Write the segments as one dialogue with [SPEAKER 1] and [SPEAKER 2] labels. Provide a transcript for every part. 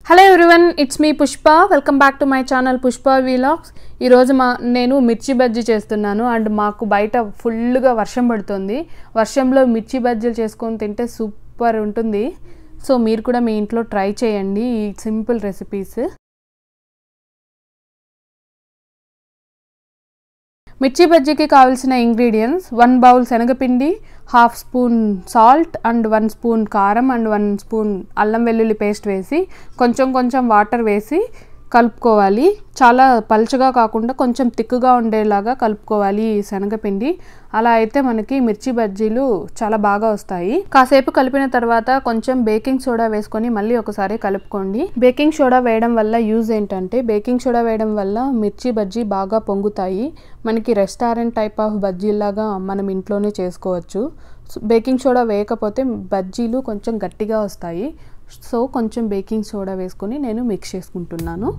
[SPEAKER 1] hello everyone it's me Pushpa welcome back to my channel Pushpa vlogs ఈరోజు మా నేను మిర్చి బజ్జీ చేస్తున్నాను అండ్ మాకు బయట ఫుల్గా వర్షం పడుతుంది వర్షంలో మిర్చి బజ్జీలు చేసుకొని తింటే సూపర్ ఉంటుంది సో మీరు కూడా మీ ఇంట్లో ట్రై చేయండి ఈ సింపుల్ రెసిపీస్ మిర్చి బజ్జీకి కావాల్సిన ఇంగ్రీడియంట్స్ వన్ బౌల్ శనగపిండి half spoon salt and one spoon కారం అండ్ వన్ స్పూన్ అల్లం వెల్లుల్లి పేస్ట్ వేసి కొంచెం కొంచెం వాటర్ వేసి కలుపుకోవాలి చాలా పలుచగా కాకుండా కొంచెం తిక్కుగా ఉండేలాగా కలుపుకోవాలి ఈ శనగపిండి అలా అయితే మనకి మిర్చి బజ్జీలు చాలా బాగా వస్తాయి కాసేపు కలిపిన తర్వాత కొంచెం బేకింగ్ సోడా వేసుకొని మళ్ళీ ఒకసారి కలుపుకోండి బేకింగ్ సోడా వేయడం వల్ల యూజ్ ఏంటంటే బేకింగ్ సోడా వేయడం వల్ల మిర్చి బజ్జీ బాగా పొంగుతాయి మనకి రెస్టారెంట్ టైప్ ఆఫ్ బజ్జీలాగా మనం ఇంట్లోనే చేసుకోవచ్చు బేకింగ్ సోడా వేయకపోతే బజ్జీలు కొంచెం గట్టిగా వస్తాయి సో కొంచెం బేకింగ్ సోడా వేసుకొని నేను మిక్స్ చేసుకుంటున్నాను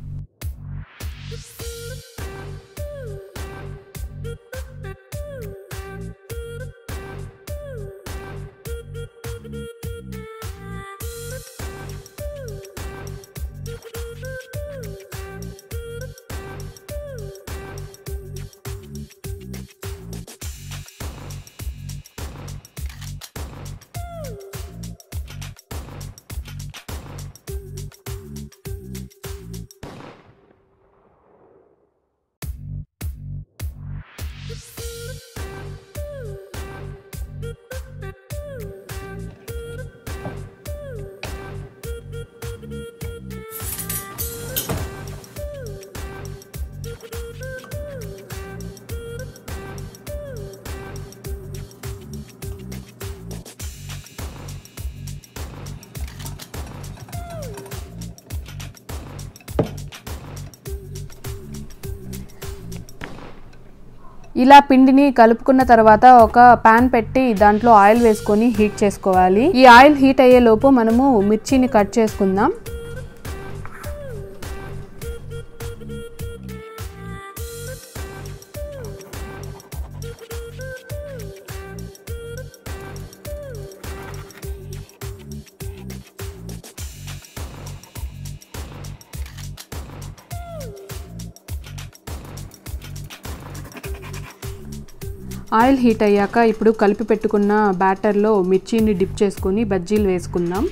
[SPEAKER 1] ఇలా పిండిని కలుపుకున్న తర్వాత ఒక పాన్ పెట్టి దాంట్లో ఆయిల్ వేసుకొని హీట్ చేసుకోవాలి ఈ ఆయిల్ హీట్ అయ్యే లోపు మనము మిర్చిని కట్ చేసుకుందాం ఆయిల్ హీట్ అయ్యాక ఇప్పుడు కలిపి పెట్టుకున్న బ్యాటర్లో మిర్చిని డిప్ చేసుకొని బజ్జీలు వేసుకుందాం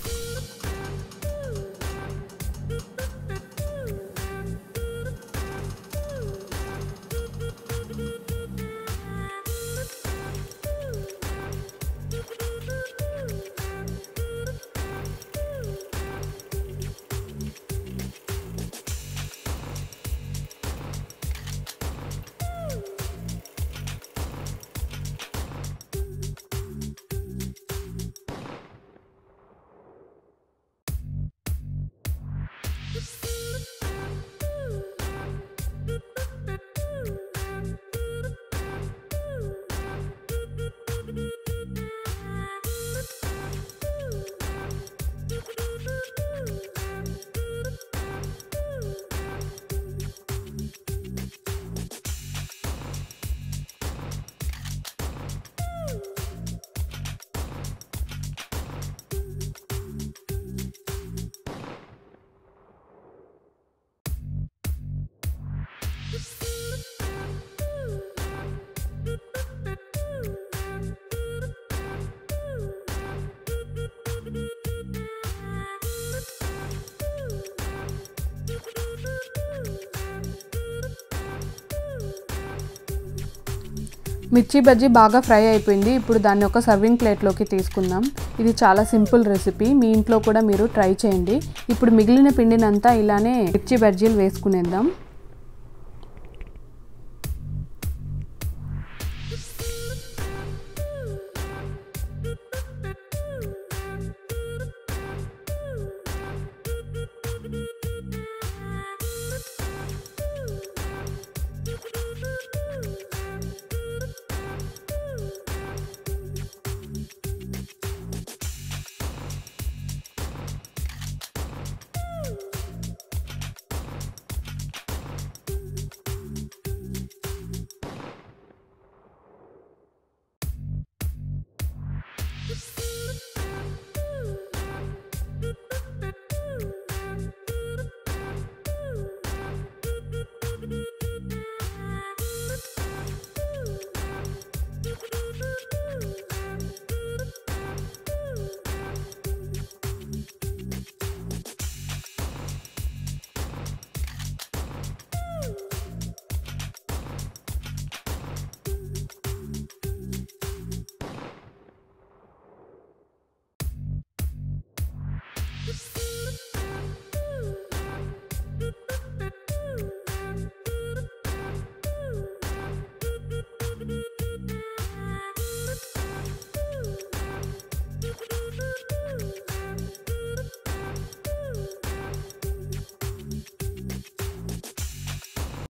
[SPEAKER 1] మిర్చి బజ్జీ బాగా ఫ్రై అయిపోయింది ఇప్పుడు దాన్ని ఒక సర్వింగ్ ప్లేట్లోకి తీసుకుందాం ఇది చాలా సింపుల్ రెసిపీ మీ ఇంట్లో కూడా మీరు ట్రై చేయండి ఇప్పుడు మిగిలిన పిండినంతా ఇలానే మిర్చి బజ్జీలు వేసుకునేద్దాం